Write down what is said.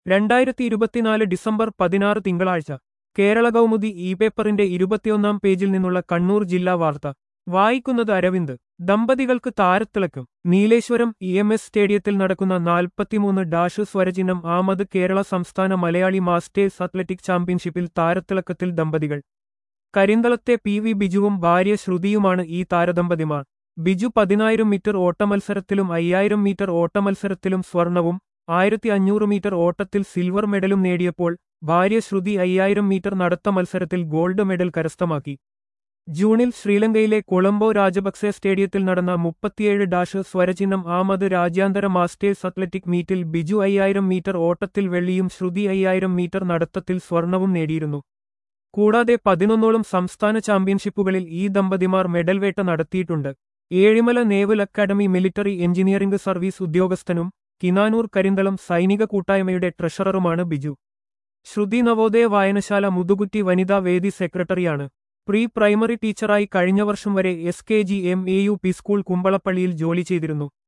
രണ്ടായിരത്തി ഇരുപത്തിനാല് ഡിസംബർ പതിനാറ് തിങ്കളാഴ്ച കേരള കൗമുദി ഇ പേപ്പറിന്റെ ഇരുപത്തിയൊന്നാം പേജിൽ നിന്നുള്ള കണ്ണൂർ ജില്ലാ വാർത്ത വായിക്കുന്നത് അരവിന്ദ് ദമ്പതികൾക്ക് താരത്തിളക്കം നീലേശ്വരം ഇ എം എസ് സ്റ്റേഡിയത്തിൽ നടക്കുന്ന നാൽപ്പത്തിമൂന്ന് ഡാഷ് സ്വരചിഹ്നം ആമത് കേരള സംസ്ഥാന മലയാളി മാസ്റ്റേഴ്സ് അത്ലറ്റിക് ചാമ്പ്യൻഷിപ്പിൽ താരത്തിളക്കത്തിൽ ദമ്പതികൾ കരിന്തളത്തെ പി വി ബിജുവും ഭാര്യ ശ്രുതിയുമാണ് ഈ താരദമ്പതിമാർ ബിജു പതിനായിരം മീറ്റർ ഓട്ടമത്സരത്തിലും അയ്യായിരം മീറ്റർ ഓട്ടമത്സരത്തിലും സ്വർണവും ആയിരത്തി അഞ്ഞൂറ് മീറ്റർ ഓട്ടത്തിൽ സിൽവർ മെഡലും നേടിയപ്പോൾ ഭാര്യ ശ്രുതി അയ്യായിരം മീറ്റർ നടത്ത മത്സരത്തിൽ ഗോൾഡ് മെഡൽ കരസ്ഥമാക്കി ജൂണിൽ ശ്രീലങ്കയിലെ കൊളംബോ രാജപക്സെ സ്റ്റേഡിയത്തിൽ നടന്ന മുപ്പത്തിയേഴ് ഡാഷ് സ്വരചിഹ്നം ആമത് രാജ്യാന്തര മാസ്റ്റേഴ്സ് അത്ലറ്റിക് മീറ്റിൽ ബിജു അയ്യായിരം മീറ്റർ ഓട്ടത്തിൽ വെള്ളിയും ശ്രുതി അയ്യായിരം മീറ്റർ നടത്തത്തിൽ സ്വർണവും നേടിയിരുന്നു കൂടാതെ പതിനൊന്നോളം സംസ്ഥാന ചാമ്പ്യൻഷിപ്പുകളിൽ ഈ ദമ്പതിമാർ മെഡൽ വേട്ട നടത്തിയിട്ടുണ്ട് Ezhimala naval academy military engineering service ഉദ്യോഗസ്ഥനും കിനാനൂർ കരിന്തളം സൈനിക കൂട്ടായ്മയുടെ ട്രഷററുമാണ് ബിജു ശ്രുതി നവോദയ വായനശാല മുതുകുറ്റി വനിതാ വേദി സെക്രട്ടറിയാണ് പ്രീ പ്രൈമറി ടീച്ചറായി കഴിഞ്ഞ വർഷം വരെ S K G M A U P school കുമ്പളപ്പള്ളിയിൽ ജോലി ചെയ്തിരുന്നു